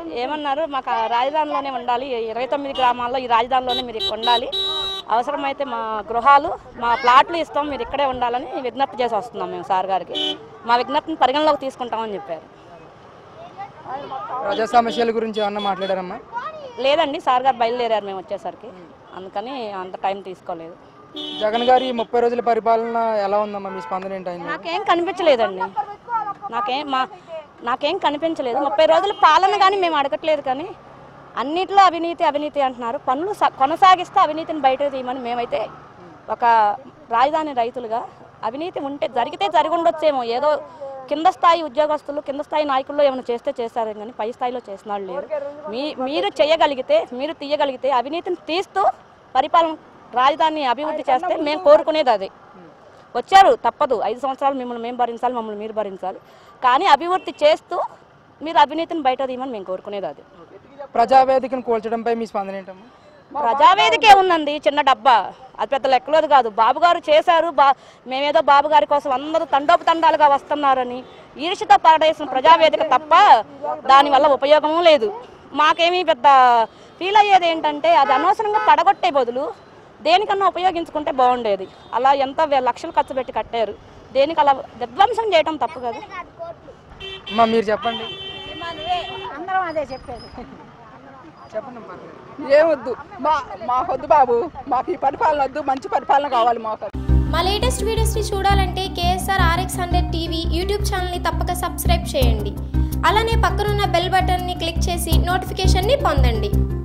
ఏమన్నారు మాకు ఆ రాజధానిలోనే ఉండాలి ఇరవై తొమ్మిది గ్రామాల్లో ఈ రాజధానిలోనే మీరు ఇక్కడ ఉండాలి అవసరమైతే మా గృహాలు మా ప్లాట్లు ఇస్తాం మీరు ఇక్కడే ఉండాలని విజ్ఞప్తి చేసి వస్తున్నాం మేము సార్ గారికి మా విజ్ఞప్తిని పరిగణలోకి తీసుకుంటామని చెప్పారు ప్రజా సమస్యల గురించి ఏమన్నా మాట్లాడారమ్మా లేదండి సార్ గారు బయలుదేరారు మేము వచ్చేసరికి అందుకని అంత టైం తీసుకోలేదు జగన్ గారి ముప్పై రోజుల పరిపాలన ఎలా ఉందమ్మా మీ స్పందన ఏంటైంది నాకేం కనిపించలేదండి నాకేం మా నాకేం కనిపించలేదు ముప్పై రోజుల పాలన కానీ మేము అడగట్లేదు కానీ అన్నిట్లో అవినీతి అవినీతి అంటున్నారు పనులు స- కొనసాగిస్తే అవినీతిని బయట తీయమని మేమైతే ఒక రాజధాని రైతులుగా అవినీతి ఉంటే జరిగితే జరిగి ఉండొచ్చేమో ఏదో కింద స్థాయి ఉద్యోగస్తులు కింద స్థాయి నాయకుల్లో ఏమైనా చేస్తే చేస్తారు కానీ పై స్థాయిలో చేసిన వాళ్ళు లేరు మీ మీరు చేయగలిగితే మీరు తీయగలిగితే అవినీతిని తీస్తూ పరిపాలన రాజధాని అభివృద్ధి చేస్తే మేము కోరుకునేది అదే వచ్చారు తప్పదు ఐదు సంవత్సరాలు మిమ్మల్ని మేము భరించాలి మమ్మల్ని మీరు భరించాలి కానీ అభివృద్ధి చేస్తూ మీరు అవినీతిని బయట తీయమని మేము కోరుకునేది అది ప్రజావేదికను కూల్చడంపై మీ స్పందన ఏంటమ్మా ప్రజావేదికే ఉందండి చిన్న డబ్బా అది పెద్ద లెక్కలోది కాదు బాబు గారు చేశారు బా మేమేదో బాబు గారి కోసం అందరూ తండోపతండాలుగా వస్తున్నారని ఈర్షితో పడేసిన ప్రజావేదిక తప్ప దానివల్ల ఉపయోగము లేదు మాకేమీ పెద్ద ఫీల్ అయ్యేది ఏంటంటే అది అనవసరంగా పడగొట్టే బదులు దేనికన్నా ఉపయోగించుకుంటే బాగుండేది అలా ఎంత వే- లక్షలు ఖర్చు పెట్టి కట్టారు దేనికి అలా విధ్వంసం చేయడం తప్పు కదా అమ్మా మీరు చెప్పండి అందరం అదే చెప్పేది చెప్పండి అమ్మా. ఏమొద్దు మా మాకొద్దు బాబు మాకు ఈ పరిపాలన వద్దు మంచి పరిపాలన కావాలి మాకు మా లేటెస్ట్ వీడియోస్ని చూడాలంటే KSR RX hundred TV YouTube ఛానల్ని తప్పక సబ్స్క్రైబ్ చేయండి అలానే పక్కనున్న బెల్ బటన్ని క్లిక్ చేసి నోటిఫికేషన్ని పొందండి